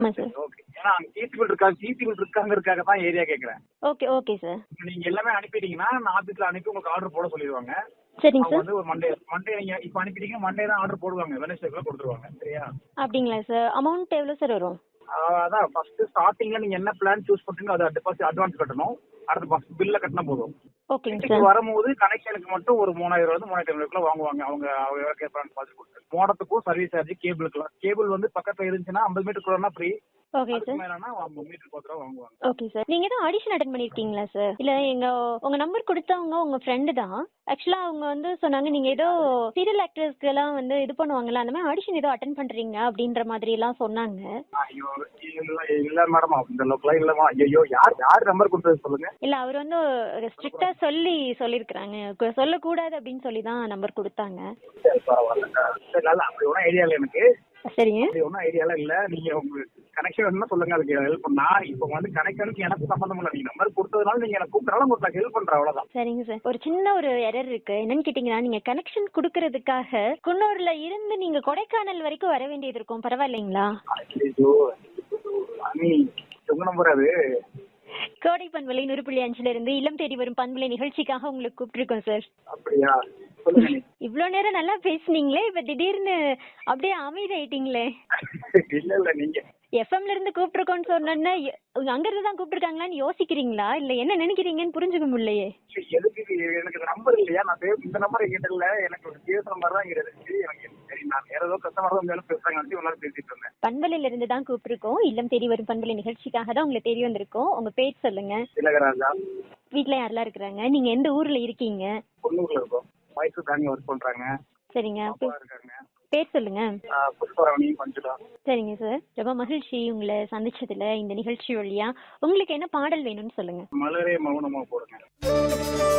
ஆமா sir okay ஏன்னா அங்க சிசிபிள் இருக்காங்க சிசிபிள் இருக்காங்கிறதுக்காக தான் ஏரியா கேட்கறேன் ஓகே ஓகே சார் இப்ப நீங்க எல்லாமே அனுப்பிட்டீங்கன்னா நான் ஆபீஸ்ல அனுப்பி உங்களுக்கு ஆர்டர் போட சொல்லிடுவாங்க சரிங்க அவங்க சார் வந்து ஒரு மண்டே மண்டே நீங்க இப்ப அனுப்பிட்டீங்க மண்டே தான் ஆர்டர் போடுவாங்க வெனஸ்டேக்குள்ள கொடுத்துருவாங்க சரியா அப்படிங்களா சார் அமௌண்ட் எவ்வளோ சார் வரும் ஆஹ் அதான் ஃபர்ஸ்ட் ஸ்டார்டிங்ல நீங்க என்ன பிளான் சூஸ் பண்றீங்களோ அதை டெபாசிட் அட்வான்ஸ் கட்டணும் அடுத்து ஃபர்ஸ்ட் பில்ல கட்டினா போதும் ஓகேங்க வீட்டுக்கு சார் வரும்போது கனெக்ஷனுக்கு மட்டும் ஒரு மூணாயிரம் ரூபாய் மூணாயிரத்தி ஐநூறுக்குள்ள வாங்குவாங்க அவங்க அவங்க எவ்வளவு கேட்பான்னு பார்த்து கொடுத்து மோடத்துக்கும் சர்வீஸ் சார்ஜ் கேபிளுக்குலாம் கேபிள் வந்து பக்கத்துல இருந்துச்சுன்னா ஐம்பது மீட்டருக்குள்ளனா ஃப்ரீ ஓகே அதுக்கு சார் மேலனா மீட்டருக்கு பத்து ரூபா வாங்குவாங்க ஓகே சார் நீங்க ஏதோ ஆடிஷன் அட்டன் பண்ணிருக்கீங்களா சார் இல்ல எங்க உங்க நம்பர் கொடுத்தவங்க உங்க ஃப்ரெண்டு தான் ஆக்சுவலா அவங்க வந்து சொன்னாங்க நீங்க ஏதோ சீரியல் ஆக்டர்ஸ்க்கு எல்லாம் வந்து இது பண்ணுவாங்கல்ல அந்த மாதிரி ஆடிஷன் ஏதோ அட்டன் பண்றீங்க அப்படின்ற மாதிரி எல்லாம் சொன்னாங்க ஐயோ இல்ல இல்ல மேடம் இந்த லோக்கலா இல்லமா ஐயோ யார் யார் நம்பர் கொடுத்தது சொல்லுங்க இல்ல அவர் வந்து ஸ்ட்ரிக்டா சொல்லி சொல்லிருக்காங்க சொல்லக்கூடாது அப்படின்னு சொல்லி தான் நம்பர் கொடுத்தாங்க சரி பரவாயில்ல சரி நல்லா அப்படி ஒன்றும் ஐடியா இல்லை எனக்கு சரிங்க அப்படி ஒன்றும் ஐடியாலாம் இல்ல நீங்க உங்க கனெக்ஷன் வேணும்னா சொல்லுங்க அதுக்கு ஹெல்ப் நான் இப்போ வந்து கனெக்ஷனுக்கு எனக்கு சம்மந்தம் இல்லை நீங்க நம்பர் கொடுத்ததுனால நீங்க எனக்கு கூப்பிட்டாலும் உங்களுக்கு ஹெல்ப் பண்றேன் அவ்வளவுதான் சரிங்க சார் ஒரு சின்ன ஒரு எரர் இருக்கு என்னன்னு கேட்டீங்கன்னா நீங்க கனெக்ஷன் கொடுக்கறதுக்காக குன்னூர்ல இருந்து நீங்க கொடைக்கானல் வரைக்கும் வர வேண்டியது இருக்கும் பரவாயில்லைங்களா ஐயோ அனி உங்க நம்பர் அது கோடை பண்பலை நூறு புள்ளி அஞ்சுல இருந்து இல்லம் தேடி வரும் பண்பலை நிகழ்ச்சிக்காக உங்களுக்கு கூப்பிட்டுருக்கோம் சார் அப்படியா சொல்லுங்க நீ இவ்வளோ நேரம் நல்லா பேசுனீங்களே இப்ப திடீர்னு அப்படியே அமைதி ஆயிட்டீங்களே இல்ல இல்ல நீங்க எஃப்எம்ல இருந்து கூப்பிட்டுருக்கோன்னு சொன்னோன்னா எ- அங்க இருந்து தான் கூப்பிட்டுருக்காங்களான்னு யோசிக்கிறீங்களா இல்ல என்ன நினைக்கிறீங்கன்னு புரிஞ்சுக்க முடியலையே எதுக்கு இது? எனக்கு இந்த நம்பர் இல்லையா நான் save- இந்த நம்பர் என்கிட்ட இல்ல எனக்கு ஒரு ஜிஎஸ் நம்பர் தான் இங்க இருந்துச்சு எனக்கு சரி நான் வேற ஏதோ கஸ்டமர் தான் மேலும் பேசுறாங்க நினைச்சு ஒரு நாள் பேசிட்டு இருந்தேன் பண்பலையில இருந்து தான் கூப்பிட்டுருக்கோம் இல்லம் தேடி வரும் பண்பலை நிகழ்ச்சிக்காக தான் உங்களை தேடி வந்திருக்கோம் உங்க பேர் சொல்லுங்க திலகராஜா வீட்ல யாரெல்லாம் இருக்கிறாங்க நீங்க எந்த ஊர்ல இருக்கீங்க பொண்ணூர்ல இருக்கோம் மைசூர் தாங்க ஒர்க் பண்றாங்க சரிங்க அப்பா இருக்காங்க பேர் சொல்லுங்க ஆஹ் புஷ்பராணி பஞ்சுடா சரிங்க சார் ரொம்ப மகிழ்ச்சி உங்களை சந்திச்சதுல இந்த நிகழ்ச்சி வழியா உங்களுக்கு என்ன பாடல் வேணும்னு சொல்லுங்க மலரே மௌனமா போடுங்க